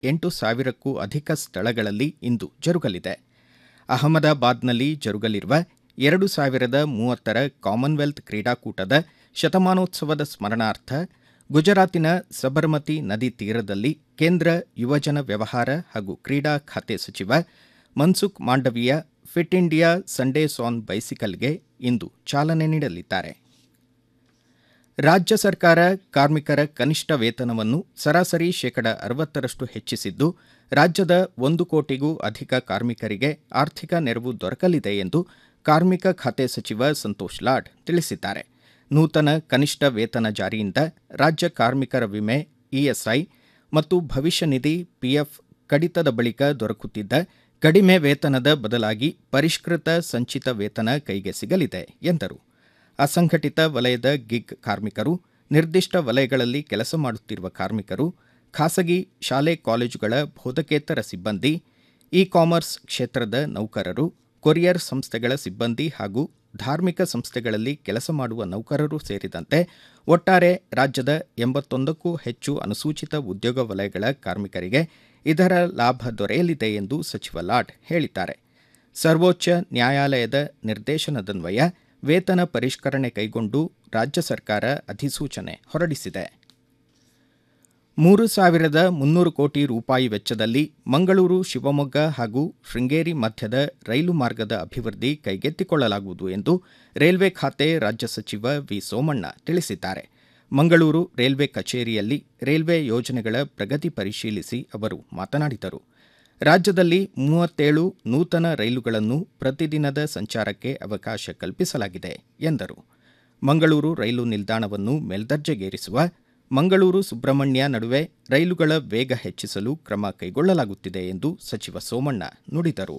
ಎಂಟು ಸಾವಿರಕ್ಕೂ ಅಧಿಕ ಸ್ಥಳಗಳಲ್ಲಿ ಇಂದು ಜರುಗಲಿದೆ ಅಹಮದಾಬಾದ್ನಲ್ಲಿ ಜರುಗಲಿರುವ ಎರಡು ಸಾವಿರದ ಮೂವತ್ತರ ಕಾಮನ್ವೆಲ್ತ್ ಕ್ರೀಡಾಕೂಟದ ಶತಮಾನೋತ್ಸವದ ಸ್ಮರಣಾರ್ಥ ಗುಜರಾತಿನ ಸಬರ್ಮತಿ ನದಿ ತೀರದಲ್ಲಿ ಕೇಂದ್ರ ಯುವಜನ ವ್ಯವಹಾರ ಹಾಗೂ ಕ್ರೀಡಾ ಖಾತೆ ಸಚಿವ Mansukh Mandaviya fit India Sundays on ಬೈಸಿಕಲ್ಗೆ ಇಂದು ಚಾಲನೆ ನೀಡಲಿದ್ದಾರೆ ರಾಜ್ಯ ಸರ್ಕಾರ ಕಾರ್ಮಿಕರ ಕನಿಷ್ಠ ವೇತನವನ್ನು ಸರಾಸರಿ ಶೇಕಡ ಅರವತ್ತರಷ್ಟು ಹೆಚ್ಚಿಸಿದ್ದು ರಾಜ್ಯದ ಒಂದು ಕೋಟಿಗೂ ಅಧಿಕ ಕಾರ್ಮಿಕರಿಗೆ ಆರ್ಥಿಕ ನೆರವು ದೊರಕಲಿದೆ ಎಂದು ಕಾರ್ಮಿಕ ಖಾತೆ ಸಚಿವ ಸಂತೋಷ್ ಲಾಡ್ ತಿಳಿಸಿದ್ದಾರೆ ನೂತನ ಕನಿಷ್ಠ ವೇತನ ಜಾರಿಯಿಂದ ರಾಜ್ಯ ಕಾರ್ಮಿಕರ ವಿಮೆ ಇಎಸ್ಐ ಮತ್ತು ಭವಿಷ್ಯ ನಿಧಿ ಪಿಎಫ್ ಕಡಿತದ ಬಳಿಕ ದೊರಕುತ್ತಿದ್ದ ಕಡಿಮೆ ವೇತನದ ಬದಲಾಗಿ ಪರಿಷ್ಕೃತ ಸಂಚಿತ ವೇತನ ಕೈಗೆ ಸಿಗಲಿದೆ ಎಂದರು ಅಸಂಘಟಿತ ವಲಯದ ಗಿಗ್ ಕಾರ್ಮಿಕರು ನಿರ್ದಿಷ್ಟ ವಲಯಗಳಲ್ಲಿ ಕೆಲಸ ಮಾಡುತ್ತಿರುವ ಕಾರ್ಮಿಕರು ಖಾಸಗಿ ಶಾಲೆ ಕಾಲೇಜುಗಳ ಬೋಧಕೇತರ ಸಿಬ್ಬಂದಿ ಇ ಕಾಮರ್ಸ್ ಕ್ಷೇತ್ರದ ನೌಕರರು ಕೊರಿಯರ್ ಸಂಸ್ಥೆಗಳ ಸಿಬ್ಬಂದಿ ಹಾಗೂ ಧಾರ್ಮಿಕ ಸಂಸ್ಥೆಗಳಲ್ಲಿ ಕೆಲಸ ಮಾಡುವ ನೌಕರರು ಸೇರಿದಂತೆ ಒಟ್ಟಾರೆ ರಾಜ್ಯದ ಎಂಬತ್ತೊಂದಕ್ಕೂ ಹೆಚ್ಚು ಅನುಸೂಚಿತ ಉದ್ಯೋಗ ವಲಯಗಳ ಕಾರ್ಮಿಕರಿಗೆ ಇದರ ಲಾಭ ದೊರೆಯಲಿದೆ ಎಂದು ಸಚಿವ ಲಾಡ್ ಹೇಳಿದ್ದಾರೆ ಸರ್ವೋಚ್ಚ ನ್ಯಾಯಾಲಯದ ನಿರ್ದೇಶನದನ್ವಯ ವೇತನ ಪರಿಷ್ಕರಣೆ ಕೈಗೊಂಡು ರಾಜ್ಯ ಸರ್ಕಾರ ಅಧಿಸೂಚನೆ ಹೊರಡಿಸಿದೆ ಮೂರು ಸಾವಿರದ ಮುನ್ನೂರು ಕೋಟಿ ರೂಪಾಯಿ ವೆಚ್ಚದಲ್ಲಿ ಮಂಗಳೂರು ಶಿವಮೊಗ್ಗ ಹಾಗೂ ಶೃಂಗೇರಿ ಮಧ್ಯದ ರೈಲು ಮಾರ್ಗದ ಅಭಿವೃದ್ಧಿ ಕೈಗೆತ್ತಿಕೊಳ್ಳಲಾಗುವುದು ಎಂದು ರೈಲ್ವೆ ಖಾತೆ ರಾಜ್ಯ ಸಚಿವ ವಿ ಸೋಮಣ್ಣ ತಿಳಿಸಿದ್ದಾರೆ ಮಂಗಳೂರು ರೈಲ್ವೆ ಕಚೇರಿಯಲ್ಲಿ ರೈಲ್ವೆ ಯೋಜನೆಗಳ ಪ್ರಗತಿ ಪರಿಶೀಲಿಸಿ ಅವರು ಮಾತನಾಡಿದರು ರಾಜ್ಯದಲ್ಲಿ ಮೂವತ್ತೇಳು ನೂತನ ರೈಲುಗಳನ್ನು ಪ್ರತಿದಿನದ ಸಂಚಾರಕ್ಕೆ ಅವಕಾಶ ಕಲ್ಪಿಸಲಾಗಿದೆ ಎಂದರು ಮಂಗಳೂರು ರೈಲು ನಿಲ್ದಾಣವನ್ನು ಮೇಲ್ದರ್ಜೆಗೇರಿಸುವ ಮಂಗಳೂರು ಸುಬ್ರಹ್ಮಣ್ಯ ನಡುವೆ ರೈಲುಗಳ ವೇಗ ಹೆಚ್ಚಿಸಲು ಕ್ರಮ ಕೈಗೊಳ್ಳಲಾಗುತ್ತಿದೆ ಎಂದು ಸಚಿವ ಸೋಮಣ್ಣ ನುಡಿದರು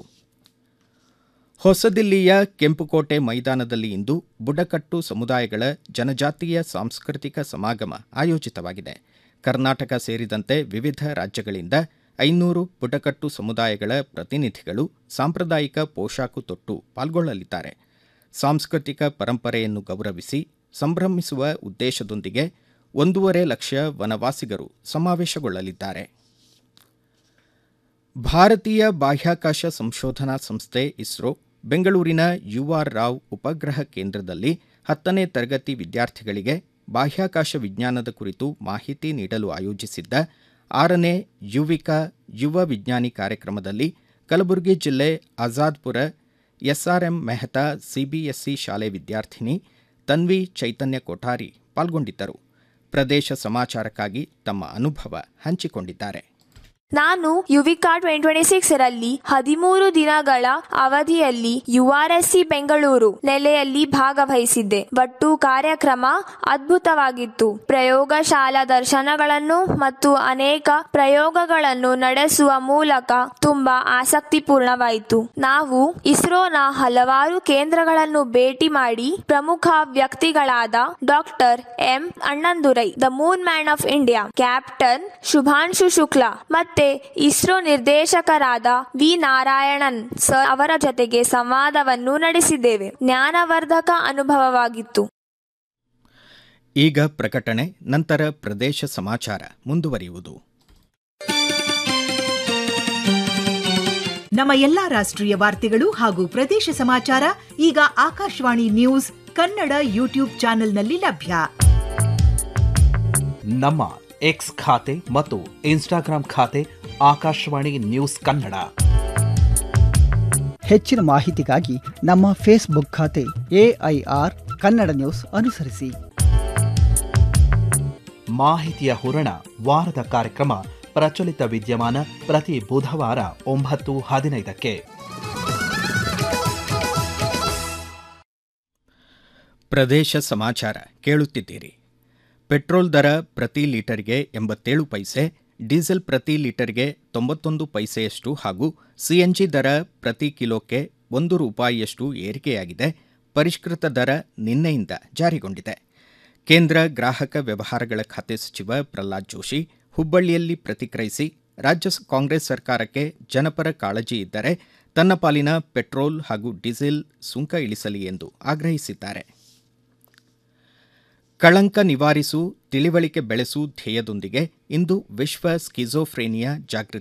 ಹೊಸದಿಲ್ಲಿಯ ಕೆಂಪುಕೋಟೆ ಮೈದಾನದಲ್ಲಿ ಇಂದು ಬುಡಕಟ್ಟು ಸಮುದಾಯಗಳ ಜನಜಾತೀಯ ಸಾಂಸ್ಕೃತಿಕ ಸಮಾಗಮ ಆಯೋಜಿತವಾಗಿದೆ ಕರ್ನಾಟಕ ಸೇರಿದಂತೆ ವಿವಿಧ ರಾಜ್ಯಗಳಿಂದ ಐನೂರು ಬುಡಕಟ್ಟು ಸಮುದಾಯಗಳ ಪ್ರತಿನಿಧಿಗಳು ಸಾಂಪ್ರದಾಯಿಕ ಪೋಷಾಕು ತೊಟ್ಟು ಪಾಲ್ಗೊಳ್ಳಲಿದ್ದಾರೆ ಸಾಂಸ್ಕೃತಿಕ ಪರಂಪರೆಯನ್ನು ಗೌರವಿಸಿ ಸಂಭ್ರಮಿಸುವ ಉದ್ದೇಶದೊಂದಿಗೆ ಒಂದೂವರೆ ಲಕ್ಷ ವನವಾಸಿಗರು ಸಮಾವೇಶಗೊಳ್ಳಲಿದ್ದಾರೆ ಭಾರತೀಯ ಬಾಹ್ಯಾಕಾಶ ಸಂಶೋಧನಾ ಸಂಸ್ಥೆ ಇಸ್ರೋ ಬೆಂಗಳೂರಿನ ಯುಆರ್ ರಾವ್ ಉಪಗ್ರಹ ಕೇಂದ್ರದಲ್ಲಿ ಹತ್ತನೇ ತರಗತಿ ವಿದ್ಯಾರ್ಥಿಗಳಿಗೆ ಬಾಹ್ಯಾಕಾಶ ವಿಜ್ಞಾನದ ಕುರಿತು ಮಾಹಿತಿ ನೀಡಲು ಆಯೋಜಿಸಿದ್ದ ಆರನೇ ಯುವಿಕಾ ಯುವ ವಿಜ್ಞಾನಿ ಕಾರ್ಯಕ್ರಮದಲ್ಲಿ ಕಲಬುರಗಿ ಜಿಲ್ಲೆ ಆಜಾದ್ಪುರ ಎಸ್ಆರ್ಎಂ ಮೆಹ್ತಾ ಸಿಬಿಎಸ್ಇ ಶಾಲೆ ವಿದ್ಯಾರ್ಥಿನಿ ತನ್ವಿ ಚೈತನ್ಯ ಕೊಠಾರಿ ಪಾಲ್ಗೊಂಡಿದ್ದರು ಪ್ರದೇಶ ಸಮಾಚಾರಕ್ಕಾಗಿ ತಮ್ಮ ಅನುಭವ ಹಂಚಿಕೊಂಡಿದ್ದಾರೆ ನಾನು ಯುವಿಕಾ ಟ್ವೆಂಟಿ ಟ್ವೆಂಟಿ ಸಿಕ್ಸ್ ರಲ್ಲಿ ಹದಿಮೂರು ದಿನಗಳ ಅವಧಿಯಲ್ಲಿ ಯುಆರ್ಎಸ್ಸಿ ಬೆಂಗಳೂರು ನೆಲೆಯಲ್ಲಿ ಭಾಗವಹಿಸಿದ್ದೆ ಒಟ್ಟು ಕಾರ್ಯಕ್ರಮ ಅದ್ಭುತವಾಗಿತ್ತು ಪ್ರಯೋಗಶಾಲಾ ದರ್ಶನಗಳನ್ನು ಮತ್ತು ಅನೇಕ ಪ್ರಯೋಗಗಳನ್ನು ನಡೆಸುವ ಮೂಲಕ ತುಂಬಾ ಆಸಕ್ತಿಪೂರ್ಣವಾಯಿತು ನಾವು ಇಸ್ರೋನ ಹಲವಾರು ಕೇಂದ್ರಗಳನ್ನು ಭೇಟಿ ಮಾಡಿ ಪ್ರಮುಖ ವ್ಯಕ್ತಿಗಳಾದ doctor M Annadurai the moon man of India captain Shubhanshu Shukla ಮತ್ತೆ ಇಸ್ರೋ ನಿರ್ದೇಶಕರಾದ ವಿ ನಾರಾಯಣನ್ ಸರ್ ಅವರ ಜೊತೆಗೆ ಸಂವಾದವನ್ನು ನಡೆಸಿದ್ದೇವೆ ಜ್ಞಾನವರ್ಧಕ ಅನುಭವವಾಗಿತ್ತು ಈಗ ಪ್ರಕಟಣೆ ನಂತರ ಪ್ರದೇಶ ಸಮಾಚಾರ ಮುಂದುವರಿಯುವುದು ನಮ್ಮ ಎಲ್ಲಾ ರಾಷ್ಟ್ರೀಯ ವಾರ್ತೆಗಳು ಹಾಗೂ ಪ್ರದೇಶ ಸಮಾಚಾರ ಈಗ ಆಕಾಶವಾಣಿ ನ್ಯೂಸ್ ಕನ್ನಡ ಯೂಟ್ಯೂಬ್ ಚಾನೆಲ್ನಲ್ಲಿ ಲಭ್ಯ ನಮ್ಮ ಎಕ್ಸ್ ಖಾತೆ ಮತ್ತು ಇನ್ಸ್ಟಾಗ್ರಾಂ ಖಾತೆ ಆಕಾಶವಾಣಿ ನ್ಯೂಸ್ ಕನ್ನಡ ಹೆಚ್ಚಿನ ಮಾಹಿತಿಗಾಗಿ ನಮ್ಮ ಫೇಸ್ಬುಕ್ ಖಾತೆ ಎಐಆರ್ ಕನ್ನಡ ನ್ಯೂಸ್ ಅನುಸರಿಸಿ ಮಾಹಿತಿಯ ಹೂರಣ ವಾರದ ಕಾರ್ಯಕ್ರಮ ಪ್ರಚಲಿತ ವಿದ್ಯಮಾನ ಪ್ರತಿ ಬುಧವಾರ ಒಂಬತ್ತು ಹದಿನೈದಕ್ಕೆ ಪ್ರದೇಶ ಸಮಾಚಾರ ಕೇಳುತ್ತಿದ್ದೀರಿ ಪೆಟ್ರೋಲ್ ದರ ಪ್ರತಿ ಲೀಟರ್ಗೆ ಎಂಬತ್ತೇಳು ಪೈಸೆ ಡೀಸೆಲ್ ಪ್ರತಿ ಲೀಟರ್ಗೆ ತೊಂಬತ್ತೊಂದು ಪೈಸೆಯಷ್ಟು ಹಾಗೂ ಸಿಎನ್ಜಿ ದರ ಪ್ರತಿ ಕಿಲೋಕ್ಕೆ ಒಂದು ರೂಪಾಯಿಯಷ್ಟು ಏರಿಕೆಯಾಗಿದೆ ಪರಿಷ್ಕೃತ ದರ ನಿನ್ನೆಯಿಂದ ಜಾರಿಗೊಂಡಿದೆ ಕೇಂದ್ರ ಗ್ರಾಹಕ ವ್ಯವಹಾರಗಳ ಖಾತೆ ಸಚಿವ ಪ್ರಹ್ಲಾದ್ ಜೋಶಿ ಹುಬ್ಬಳ್ಳಿಯಲ್ಲಿ ಪ್ರತಿಕ್ರಿಯಿಸಿ ರಾಜ್ಯ ಕಾಂಗ್ರೆಸ್ ಸರ್ಕಾರಕ್ಕೆ ಜನಪರ ಕಾಳಜಿ ಇದ್ದರೆ ತನ್ನ ಪಾಲಿನ ಪೆಟ್ರೋಲ್ ಹಾಗೂ ಡೀಸೆಲ್ ಸುಂಕ ಇಳಿಸಲಿ ಎಂದು ಆಗ್ರಹಿಸಿದ್ದಾರೆ ಕಳಂಕ ನಿವಾರಿಸು ತಿಳಿವಳಿಕೆ ಬೆಳೆಸು ಧ್ಯೇಯದೊಂದಿಗೆ ಇಂದು ವಿಶ್ವ ಸ್ಕಿಜೋಫ್ರೇನಿಯಾ ಜಾಗೃತಿ